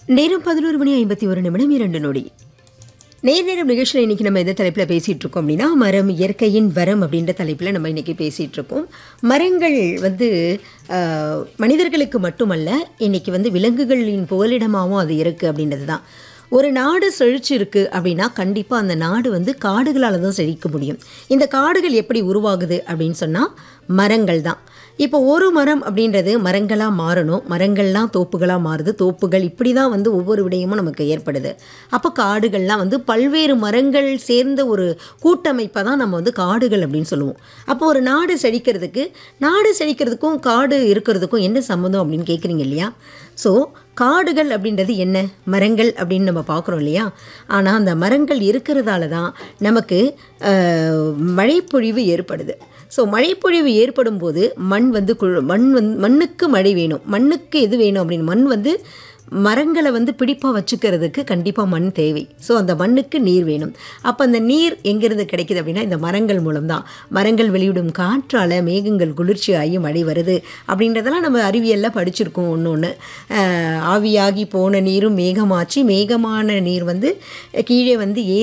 நேரம் பதினோரு மணி ஐம்பத்தி ஒரு நிமிடம் இரண்டு நொடி நேர் நேரம் நிகழ்ச்சியில் இன்றைக்கி நம்ம எந்த தலைப்பில் பேசிகிட்டு இருக்கோம் அப்படின்னா மரம் இயற்கையின் வரம் அப்படின்ற தலைப்பில் நம்ம இன்றைக்கி பேசிகிட்டு இருக்கோம் மரங்கள் வந்து ஆஹ், மனிதர்களுக்கு மட்டுமல்ல இன்றைக்கி வந்து விலங்குகளின் புகலிடமாகவும் அது இருக்குது அப்படின்றது தான் ஒரு நாடு செழிச்சு இருக்கு அப்படின்னா கண்டிப்பாக அந்த நாடு வந்து காடுகளால் தான் செழிக்க முடியும் இந்த காடுகள் எப்படி உருவாகுது அப்படின்னு சொன்னால் மரங்கள் தான் இப்போ ஒரு மரம் அப்படின்றது மரங்களாக மாறணும் மரங்கள்லாம் தோப்புகளாக மாறுது தோப்புகள் இப்படி தான் வந்து ஒவ்வொரு விடயமும் நமக்கு ஏற்படுது அப்போ காடுகள்லாம் வந்து பல்வேறு மரங்கள் சேர்ந்த ஒரு கூட்டமைப்பை தான் நம்ம வந்து காடுகள் அப்படின்னு சொல்லுவோம் அப்போ ஒரு நாடு செழிக்கிறதுக்கு நாடு செழிக்கிறதுக்கும் காடு இருக்கிறதுக்கும் என்ன சம்மந்தம் அப்படின்னு கேட்குறீங்க இல்லையா ஸோ காடுகள் அப்படின்றது என்ன மரங்கள் அப்படின்னு நம்ம பார்க்குறோம் இல்லையா ஆனால் அந்த மரங்கள் இருக்கிறதால தான் நமக்கு ஆஹ், மழைப்பொழிவு ஏற்படுது ஸோ மழைப்பொழிவு ஏற்படும் போது மண் வந்து குழு மண் வந் மண்ணுக்கு மழை வேணும் மண்ணுக்கு எது வேணும் அப்படின்னு மண் வந்து மரங்களை வந்து பிடிப்பாக வச்சுக்கிறதுக்கு கண்டிப்பாக மண் தேவை ஸோ அந்த மண்ணுக்கு நீர் வேணும் அப்போ அந்த நீர் எங்கேருந்து கிடைக்குது அப்படின்னா இந்த மரங்கள் மூலம்தான் மரங்கள் வெளியிடும் காற்றால் மேகங்கள் குளிர்ச்சி ஆகி மழை வருது அப்படின்றதெல்லாம் நம்ம அறிவியலில் படிச்சிருக்கோம் ஒன்று ஒன்று ஆவியாகி போன நீரும் மேகமாச்சு மேகமான நீர் வந்து கீழே வந்து ஏ